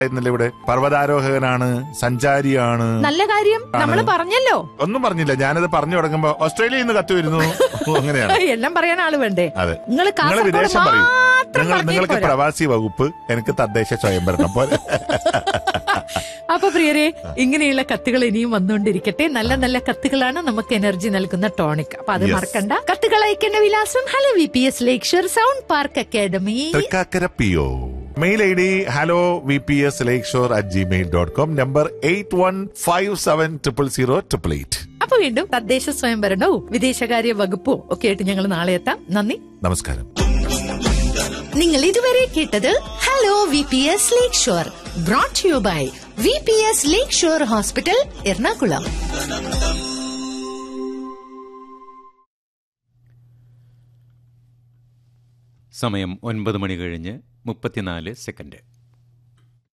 ഇന്നലെ ഇവിടെ പർവ്വതാരോഹകനാണ് സഞ്ചാരിയാണ് നല്ല കാര്യം നമ്മൾ പറഞ്ഞല്ലോ ഒന്നും പറഞ്ഞില്ല ഞാനത് പറഞ്ഞു തുടങ്ങുമ്പോ ഓസ്ട്രേലിയയിൽ നിന്ന് കത്ത് വരുന്നു അങ്ങനെയാണ് എല്ലാം പറയാൻ ആള് വേണ്ടേ അതെ നിങ്ങൾ നിങ്ങൾ വിദേശം പറയൂ മാത്രം നിങ്ങൾ പറഞ്ഞാൽ നിങ്ങൾക്ക് പോരാ. പ്രവാസി വകുപ്പ് എനിക്ക് തദ്ദേശ സ്വയംഭരണം പോലെ അപ്പൊ പ്രിയരെ ഇങ്ങനെയുള്ള കത്തുകൾ ഇനിയും വന്നുകൊണ്ടിരിക്കട്ടെ നല്ല നല്ല കത്തുകളാണ് നമുക്ക് എനർജി നൽകുന്ന ടോണിക് അപ്പൊ അത് Yes. മറക്കണ്ട കത്തുകൾ അയക്കേണ്ട വിലാസം hello V P S lakeshore sound park academy Thrikkakara P O mail I D hello V P S lakeshore at Gmail dot com number eight one five seven triple zero triple eight അപ്പൊ വീണ്ടും തദ്ദേശ സ്വയംഭരണവും വിദേശകാര്യ വകുപ്പും ഒക്കെ ആയിട്ട് ഞങ്ങൾ നാളെ എത്താം നന്ദി നമസ്കാരം നിങ്ങൾ ഇതുവരെ കേട്ടത് hello V P S lakeshore brought you by V P S lakeshore hospital Ernakulam സമയം ഒൻപത് മണി കഴിഞ്ഞ് മുപ്പത്തിനാല് സെക്കൻഡ്